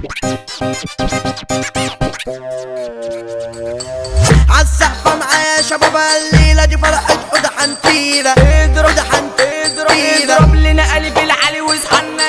عالسقفة معايا شباب الليلة دي فرحة حودة حنتيرة اضرب حودة حنتيرة اضرب لنا قلب العلي واصحنا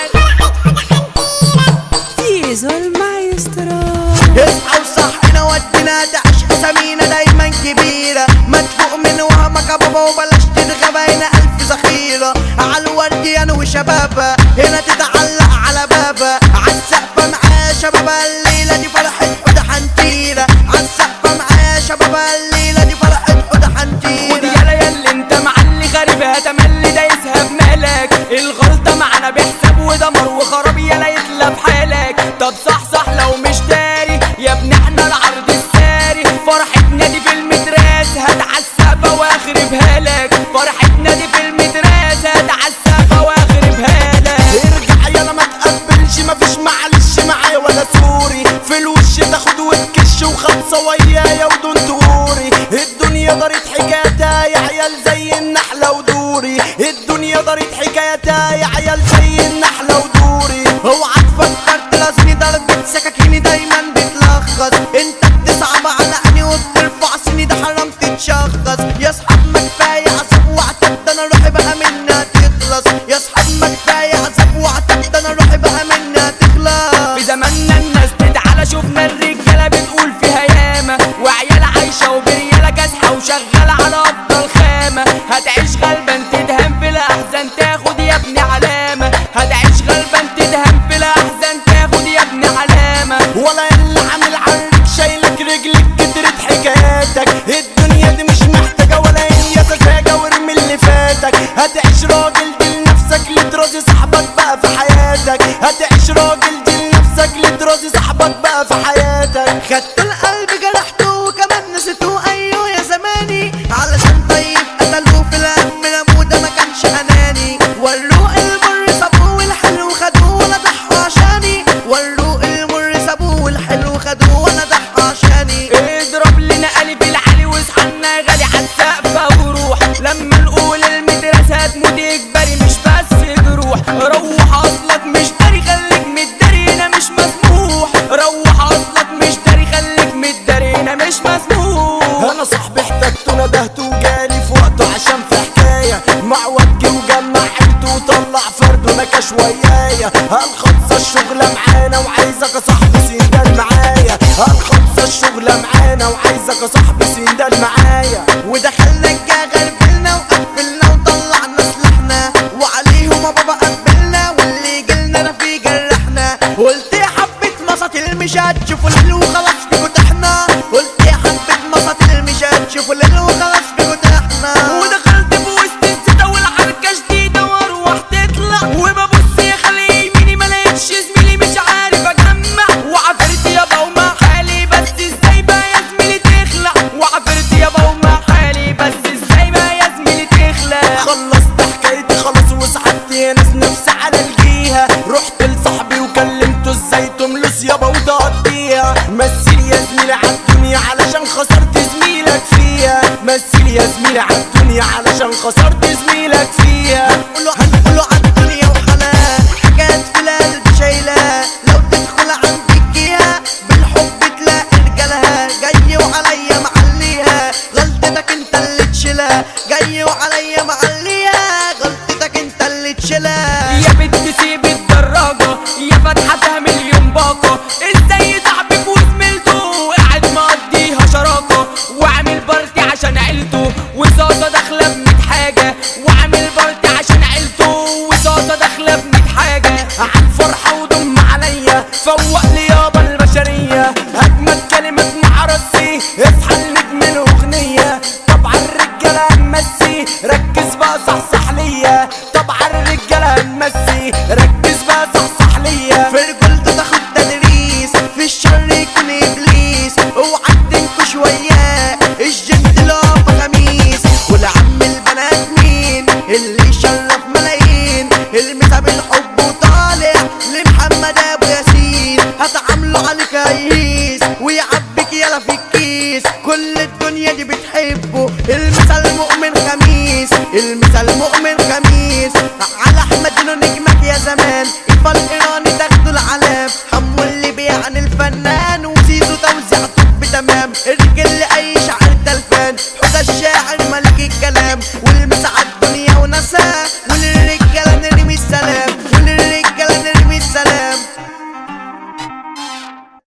Diesel Maestro. اصحى وصحنا ودينا ده عشق سمينة دايما كبيرة مدفوق من وهمك يا بابا وبلاش تتغبى هنا ألف ذخيرة على الورديان وشبابها هنا تتعلق على بابها عالسقفة معايا شباب الليلة دي فرحة حودة حنتيرة عالسقفة معايا شباب الليلة دي فرحة حودة خد حنتيرة يالا ياللي انت معلي غريبها تملي دايسها بمالك الغلطة معانا بحساب ودمر وخراب يالا يتلى في حالك طب صح صح لو مش داري يا ابني احنا العرض الساري فرحتنا دي في المدراس هتعسفة واخربها لك فرحتنا دي في المدراس هتعسفة واخربها لك ارجع يلا ما تقبلش مفيش معلش معايا ولا سوري في الوش تاخد وتكش وخمسة ويايا ودون توري الدنيا دارت حكايتها يا عيال زي النحلة ودوري الدنيا دارت حكايتها يا عيال زي النحلة ودوري اوعى تفكر تلازمني ضربة سكاكيني دايما بتلخص انت بتصعب على عيني وبترفع سني ده حرام تتشخص يا اصحاب ما كفايه عذاب وعتب ده انا روحي بقى منها تخلص يا اصحاب ما كفايه عذاب وعتب ده انا روحي بقى منها تخلص في زماننا الناس تتعالى شفنا الرجالة بتقول فيها ياما وعيال عايشة وبريالة كاسحة وشغالة على أفضل خامة هتعيش غلبان تدهم في الأحزان تاخد يا ابني علامة هتعيش غلبان تدهم في الأحزان تاخد يا ابني علامة ولا اللي عامل عنك شايلك رجلك كترت حكاياتك الدنيا دي مش محتاجة ولا هي سذاجة وارمي اللي فاتك هتعيش راجل دي لنفسك لتراضي صاحبك بقى في حياتك هتعيش راجل دي لنفسك لتراضي صاحبك بقى في حياتك خدت القلب جرحته وكمان نسيته ايوه يا زماني علشان طيب قتلوه في الهم لموه ده ما كانش اناني وروق المر سابوه والحلو خدوه وانا ضحوا عشاني وروق المر سابوه والحلو خدوه وانا ضحوا عشاني اضرب لنا قلب العلي واصحنا غالي عالسقفة وروح لما نقول المدرسة هتموت اجباري مش بس جروح روح اصلك مش داري خليك متداري هنا مش مسموح روح اصلك مش داري خليك متداري هنا مش مسموح انا صاحبي احتجته ندهته وجالي في وقته عشان في حكايه مع وجه وجمع عيلته وطلع فرده نكش ويايا هنخلص الشغله معانا وعايزك يا صاحبي سندال معايا هنخلص الشغله معانا وعايزك يا صاحبي سندال معايا ودخلنا الجا غربلنا وقفلنا وطلعنا سلاحنا وعليهم بابا قبلنا واللي جلنا انا في جرحنا قلت يا حبة مساطيل مش هتشوفوا الليل وخلاص في فتحنا قلت يا حبة مساطيل مش هتشوفوا الليل وخلاص في فتحنا ودخلت في وسط الستة والحركة شديدة واروح تطلع وببص يا خلي يميني ملاقيتش زميلي مش عارف اجمع وعفرت يابا وما حالي بس ازاي بقى يا زميلي تخلع وعفرت يابا وما حالي بس ازاي بقى يا زميلي تخلع خلصت حكايتي خلاص وسحبت يا ناس نفسي على الجيها رحت لصاحبي وكلمته ازاي تملس يابا وتقضيها مثل يا زميلي عالدنيا علشان خسرت زميلك فيها مثل يا زميلي عالدنيا علشان خسرت زميلك فيها هنقوله هنقوله عالدنيا وحنان حاجات في القلب شايلها لو تدخل عندك جيها بالحب تلاقي رجالها جاي وعليا معليها غلطتك انت اللي تشيلها جاي وعليا معليها غلطتك انت اللي تشيلها يا بنت سيب الدراجة يا فتحة